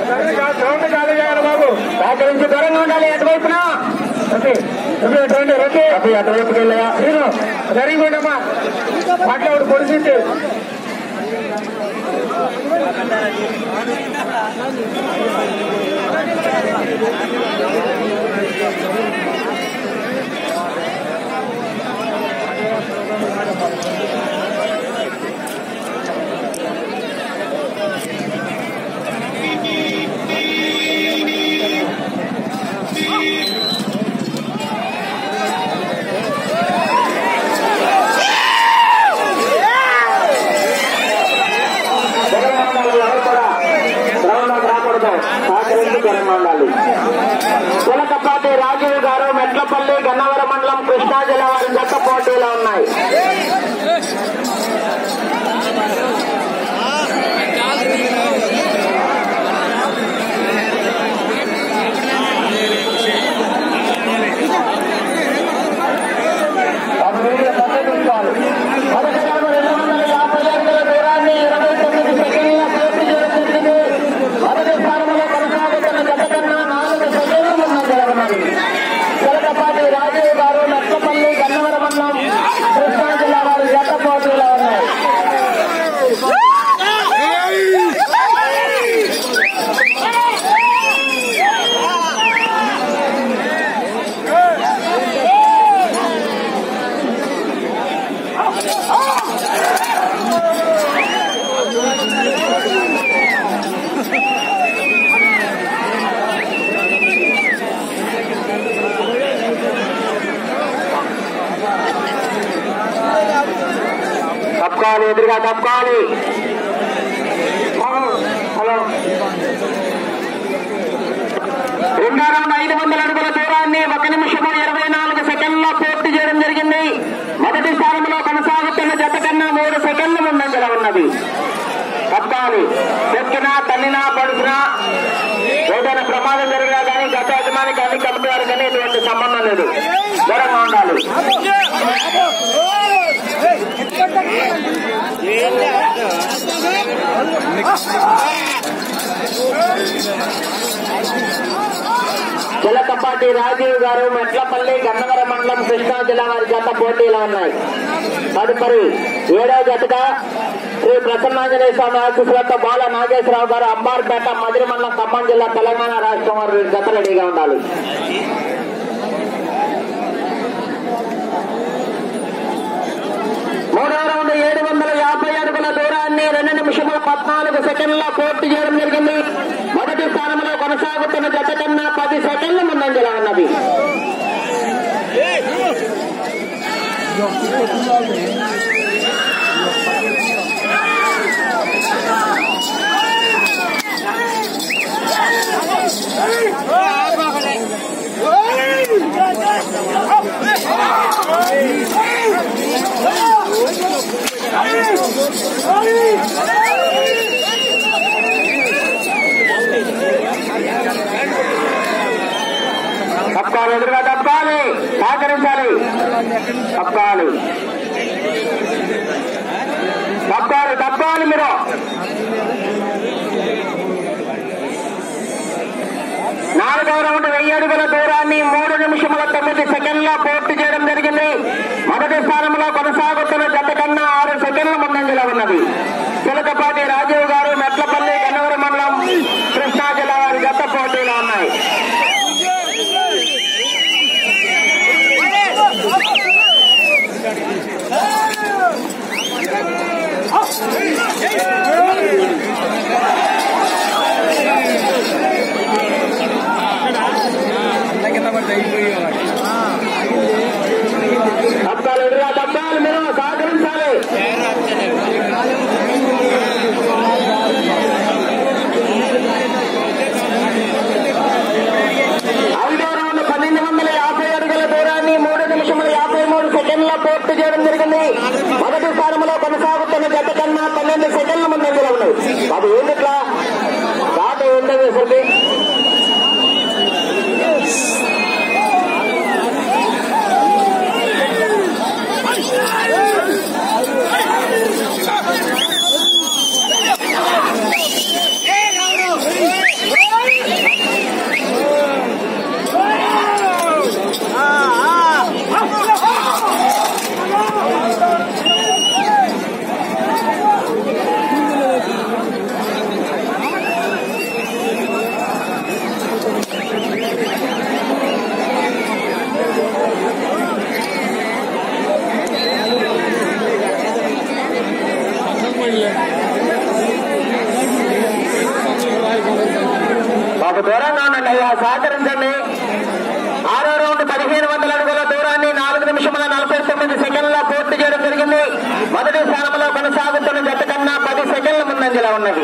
sound ఖాళీ చేయాలి బాబు అక్కడి నుంచి దూరంగా ఉండాలి ఎటువైపున రఫీ రఫీ అటువంటి రఫీ రఫీ అటువైపుకి వెళ్ళా నేను సరిగా ఉండమ్మా మాట్లాడు పొడిచింది జగన్మోహన్ ఎవరు కూడా గ్రౌండ్లోకి రాకూడదు సహకరించి జగన్మోహన్ చిలకపాటి రాజీవ్ గారు మెట్లపల్లి గన్నవరం మండలం కృష్ణా జిల్లా వారి జత పోటీలో ఉన్నాయి మొదటి రౌండ్ రెండు వందల యాభై అడుగుల దూరాన్ని ఇరవై తొమ్మిది సెకండ్ల పూర్తి చేయడం జరిగింది మొదటి స్థానంలో కొనసాగుతున్న జత కన్నా నాలుగు సెకండ్లు ముందంజలో ఉన్నది చిలకపాటి రాజీవ్ గారు నక్కపల్లి గన్నవరం మండలం కృష్ణా జిల్లా వారి జత పోటీలో ఉన్నాయి తప్పుకోవాలి ఎదురుగా తప్పుకోవాలి హలో రెండో రౌండ్ ఐదు వందల అడుగుల దూరాన్ని ఒక నిమిషము ఇరవై నాలుగు సెకండ్ల పూర్తి చేయడం జరిగింది మొదటి స్థానంలో కొనసాగుతున్న జత కన్నా మూడు సెకండ్ల ముందంజలో ఉన్నది తప్పుకోవాలి చెక్కినా తన్నినా పడుతున్నా ఏదైనా ప్రమాదం జరిగినా కానీ గత యజమాని కానీ కమిటీ వారికి కానీ ఎటువంటి సంబంధం లేదు దూరంగా ఉండాలి చిలకపాటి రాజీవ్ గారు మెట్లపల్లి గన్నవరం మండలం కృష్ణా జిల్లా వారి జత పోటీలో ఉన్నాయి తదుపరి ఏడో జతగా శ్రీ ప్రసన్నాంజనేయ స్వామి ఆశీస్సులతో బాల నాగేశ్వరరావు గారు అంబార్పేట మదిరి మండలం ఖమ్మం జిల్లా తెలంగాణ రాష్ట్రం వారి జత రెడీగా ఉండాలి మూడో రౌండ్ ఏడు వందల యాభై అడుగుల దూరాన్ని రెండు నిమిషముల పద్నాలుగు సెకండ్ల పూర్తి చేయడం జరిగింది మొదటి స్థానంలో కొనసాగుతున్న జత కన్నా పది సెకండ్ల ముందంజలో ఉన్నది తప్పాలి ఎదురుగా తప్పాలి సహకరించాలి తప్పాలి తప్పాలి తప్పాలి మీరు నాలుగవ రౌండ్ వెయ్యి అడుగుల దూరాన్ని మూడు నిమిషముల తొమ్మిది సెకండ్ల పూర్తి చేయడం జరిగింది మొదటి స్థానంలో కొనసాగుతున్న జత కన్నా ఆరు సెకండ్ల ముందంజలో ఉన్నది చిలకపాటి రాజీవ్ గారు మెట్లపల్లి గన్నవరం మండలం కృష్ణా జిల్లా వారి జత పోటీలో ఉన్నాయి తప్పాలి ఎదురుగా తప్పాలి మీరు సహకరించాలి ఐదో రౌండ్ పన్నెండు వందల యాభై అడుగుల దూరాన్ని మూడు నిమిషముల యాభై మూడు సెకండ్ల పూర్తి చేయడం జరిగింది మొదటి స్థానంలో కొనసాగుతున్న జత కన్నా పన్నెండు సెకండ్ల ముందంజలో ఉన్నాయి బాబు ఏంటిట్లా బాట ఏంటది అసలు Hey, మాకు దూరంగా ఉండండి అయ్యా సహకరించండి ఆరో రౌండ్ పదిహేను వందల అడుగుల దూరాన్ని నాలుగు నిమిషముల నలభై తొమ్మిది సెకండ్ల పూర్తి చేయడం జరిగింది మొదటి స్థానంలో కొనసాగుతున్న జత కన్నా పది సెకండ్ల ముందంజలా ఉన్నది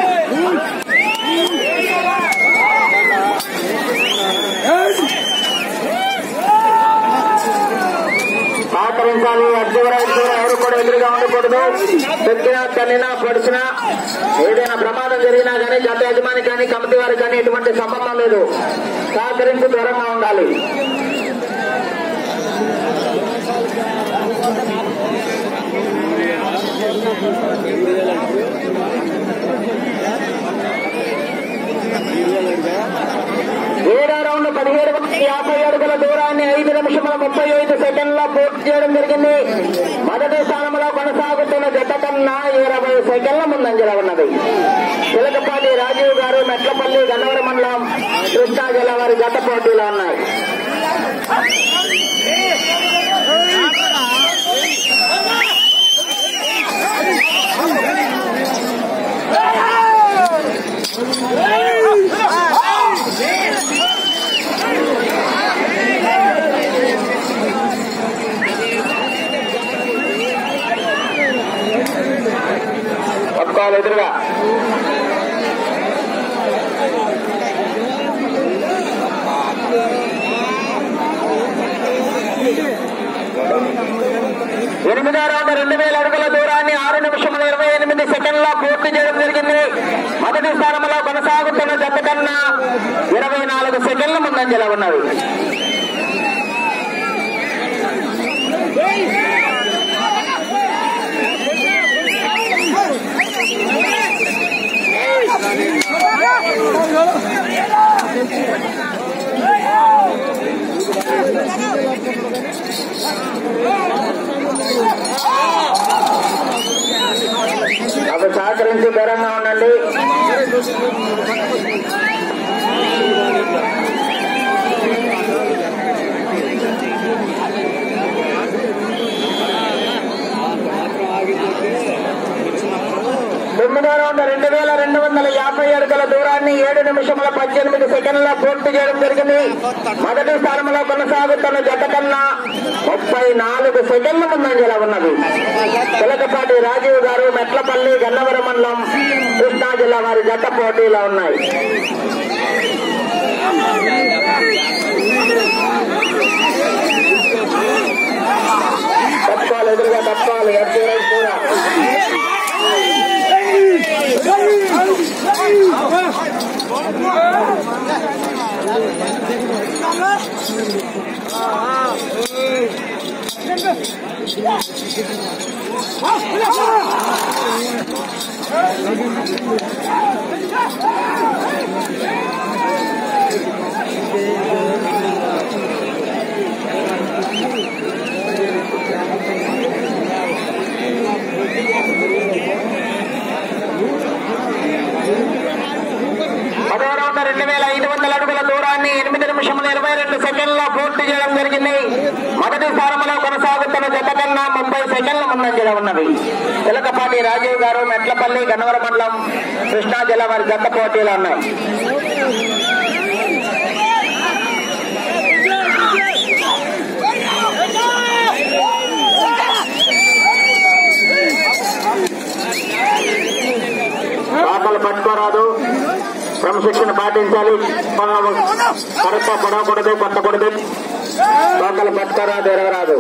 సహకరించాలి అడ్డువర ఇద్దరు ఎవరు కూడా ఎదురుగా ఉండకూడదు తొక్కినా తన్నినా పొడిచినా ఏదైనా ప్రమాదం జరిగినా కానీ జత యజమాని కానీ కమిటీ వారికి కానీ ఎటువంటి సంబంధం లేదు సహకరించి దూరంగా ఉండాలి ఏడో రౌండ్ పదిహేడు వందల యాభై అడుగుల దూరాన్ని ఐదు నిమిషముల ముప్పై ఐదు సెకండ్ల పూర్తి చేయడం జరిగింది మొదటి స్థానంలో కొనసాగుతున్న జత కన్నా ఇరవై సెకండ్ల ముందంజల ఉన్నది చిలకపాటి రాజీవ్ గారు మెట్లపల్లి గన్నవరం మండలం కృష్ణా జిల్లా వారి జత పోటీలో ఉన్నాయి పట్టుకోవాలి ఎదురుగా ఎనిమిదో రౌండ్ రెండు వేల అడుగుల దూరాన్ని ఆరు నిమిషముల ఇరవై ఎనిమిది సెకండ్ల పూర్తి చేయడం జరిగింది మొదటి స్థానంలో కొనసాగుతున్న జత కన్నా ఇరవై నాలుగు సెకండ్ల ముందంజల ఉన్నది అవి సహకరించి దూరంగా ఉండండి తొమ్మిదో రౌండ్ రెండు వేల రెండు వందల యాభై అడుగుల దూరాన్ని ఏడు నిమిషముల పద్దెనిమిది సెకండ్ల పూర్తి చేయడం జరిగింది మొదటి స్థానంలో కొనసాగుతున్న జత కన్నా ముప్పై నాలుగు సెకండ్ల ముందంజల ఉన్నది చిలకపాటి రాజీవ్ గారు మెట్లపల్లి గన్నవరం మండలం కృష్ణా జిల్లా వారి జత పోటీలో ఉన్నాయి తప్పాలి ఎదురుగా తప్పాలి ఎటు వైపు కూడా పదో రౌండ్ రెండు వేల ఐదు వందల అడుగుల దూరాన్ని ఎనిమిది నిమిషముల ఇరవై రెండు సెకండ్ల పూర్తి చేయడం జరిగింది మొదటి స్థానంలో కొనసాగుతున్న జత కన్నా ముప్పై సెకండ్ల ముందంజల ఉన్నది చిలకపాటి రాజీవ్ గారు మెట్లపల్లి గన్నవరం మండలం కృష్ణా జిల్లా వారి జత పోటీలు ఉన్నాయి లోపల పట్టుకోరాదు క్రమశిక్షణ పాటించాలి కరెక్ట్ పడవకూడదు పట్టకూడదు లోకల్ పట్టుకోరాదు ఎరగరాదు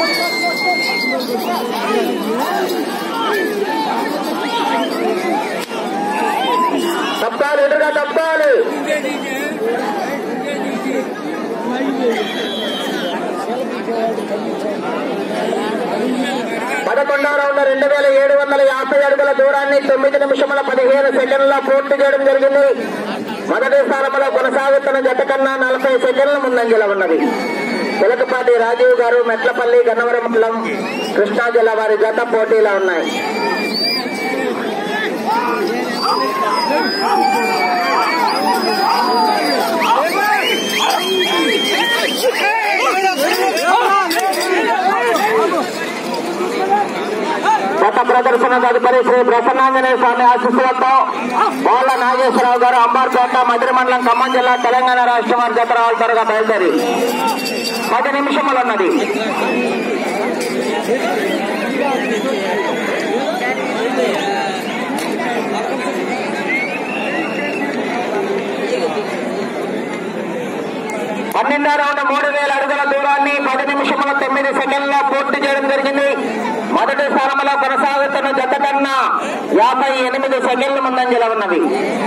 తప్పాలి ఎదురుగా తప్పాలి పదకొండో రౌండ్ రెండు వేల ఏడు వందల యాభై అడుగుల దూరాన్ని తొమ్మిది నిమిషముల పదిహేను సెకండ్ల పూర్తి చేయడం జరిగింది మొదటి స్థానంలో కొనసాగుతున్న జత కన్నా నలభై సెకండ్ల ముందంజల ఉన్నది చిలకపాటి రాజీవ్ గారు మెట్లపల్లి గన్నవరం మండలం కృష్ణా జిల్లా వారి జత పోటీలో ఉన్నాయి జత ప్రదర్శన తదుపరి శ్రీ ప్రసన్నాంజనేయ స్వామి ఆశీస్సులతో వాళ్ళ నాగేశ్వరరావు గారు అంబార్పేట మధుర మండలం ఖమ్మం జిల్లా తెలంగాణ రాష్ట్రం వారి జత రావాలి త్వరగా బయలుదేరి పది నిమిషములు ఉన్నది పన్నెండో రౌండ్ మూడు వేల అడుగుల దూరాన్ని పది నిమిషముల తొమ్మిది సెకండ్ల పూర్తి చేయడం జరిగింది మొదటి స్థానంలో కొనసాగుతున్న జత కన్నా యాభై ఎనిమిది సెకండ్ల ముందంజల ఉన్నవి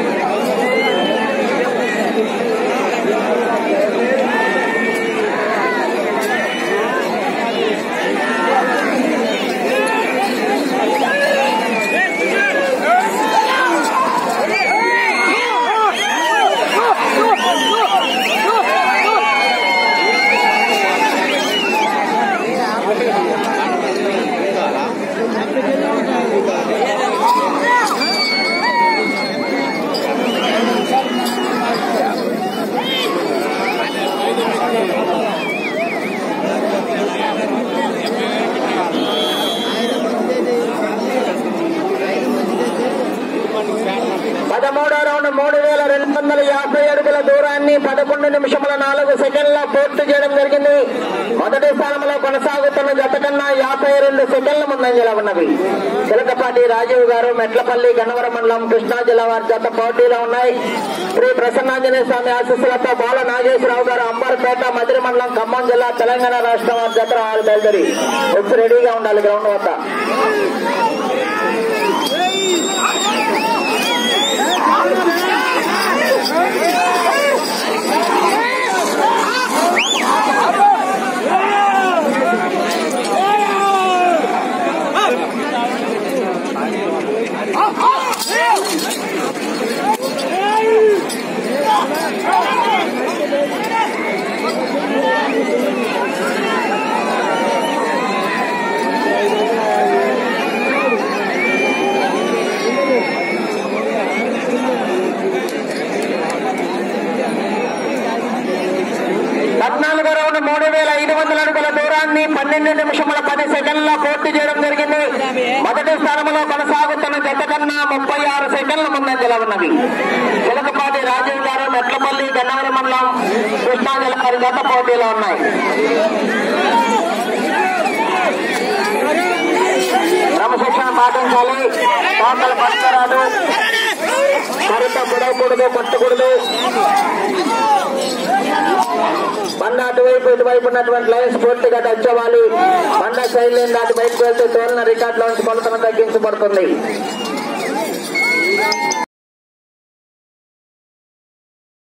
పదమూడో రౌండ్ మూడు వేల రెండు వందల యాభై అడుగుల దూరాన్ని పదకొండు నిమిషముల నాలుగు సెకండ్ల పూర్తి చేయడం జరిగింది మొదటి స్థానంలో కొనసాగుతున్న జత కన్నా యాభై రెండు సెకండ్ల ముందంజల ఉన్నవి చిలకపాటి రాజీవ్ గారు మెట్లపల్లి గన్నవరం మండలం కృష్ణా జిల్లా వారి జత పోటీలో ఉన్నాయి శ్రీ ప్రసన్నాంజనేయ స్వామి ఆశీస్సులతో బాల నాగేశ్వరరావు గారు అంబర్పేట మధుర మండలం ఖమ్మం జిల్లా తెలంగాణ రాష్ట్రం వారి జత రావాలి బయలుదేరి వచ్చి రెడీగా ఉండాలి గ్రౌండ్ వద్ద పద్నాలుగో రౌండ్ మూడు వేల ఐదు వందల అడుగుల దూరాన్ని పన్నెండు నిమిషముల పది సెకండ్ల పూర్తి చేయడం జరిగింది మొదటి స్థానంలో కొనసాగుతున్న జత కన్నా ముప్పై ఆరు సెకండ్ల ముందంజల ఉన్నది చిలకపాటి రాజీవ్ గారు మెట్లపల్లి గన్నవరం మండలం కృష్ణా జిల్లా వారి జత పోటీలో ఉన్నాయి క్రమశిక్షణ పాటించాలి తోటలు పట్టుకురాదు మరింత కుడవకూడదు కొట్టకూడదు బండ అటువైపు ఇటువైపు ఉన్నటువంటి లైన్స్ పూర్తిగా టచ్ అవ్వాలి బండ సైడ్ లైన్ దాటి బయటకు వెళ్తే తోలిన రికార్డులో నుంచి కొలతను తగ్గించబడుతుంది